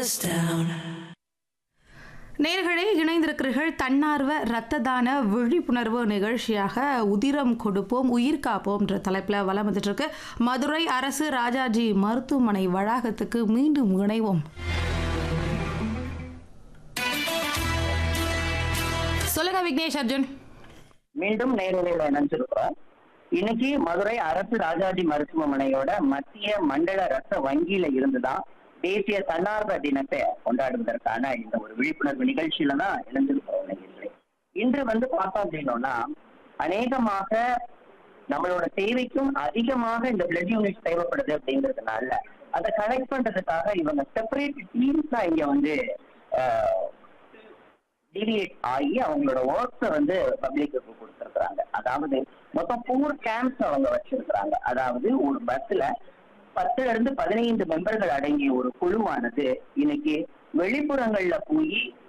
us down. நேர்களே இணைந்திருக்கிறீர்கள் தன்னார்வ இரத்த தான விழிப்புணர்வு நிகழ்ச்சியாக உதிரம் கொடுப்போம் உயிர் காப்போம் என்ற தலைப்பில் வலம் வந்துட்டு இருக்கு மதுரை அரசு ராஜாஜி மருத்துவமனை வளாகத்துக்கு மீண்டும் இணைவோம் சொல்லுங்க விக்னேஷ் அர்ஜுன் மீண்டும் நேரலையில் இணைஞ்சிருக்கிறோம் இன்னைக்கு மதுரை அரசு ராஜாஜி மருத்துவமனையோட மத்திய மண்டல ரத்த வங்கியில இருந்துதான் தேசிய தன்னார்வ தினத்தை கொண்டாடுவதற்கான இந்த ஒரு விழிப்புணர்வு நிகழ்ச்சியில தான் இணைஞ்சிருக்கிறோம் நேயர்களே. இன்று வந்து பார்த்தோம் அப்படின்னோம்னா அநேகமாக நம்மளோட தேவைக்கும் அதிகமாக இந்த பிளட் யூனிட் தேவைப்படுது அப்படிங்கிறதுனால அதை கலெக்ட் பண்றதுக்காக இவங்க செப்பரேட் டீம்ஸா இங்க வந்து டிவியேட் ஆகி அவங்களோட ஒர்க்ஸை வந்து பப்ளிக்கு கொடுத்துருக்காங்க அதாவது மொத்தம் ஃபோர் கேம்ப்ஸ் அவங்க வச்சிருக்கிறாங்க அதாவது ஒரு பஸ்ல பத்துல இருந்து பதினைந்து மெம்பர்கள் அடங்கிய ஒரு குழுவானது இன்னைக்கு வெளிப்புறங்கள்ல போய்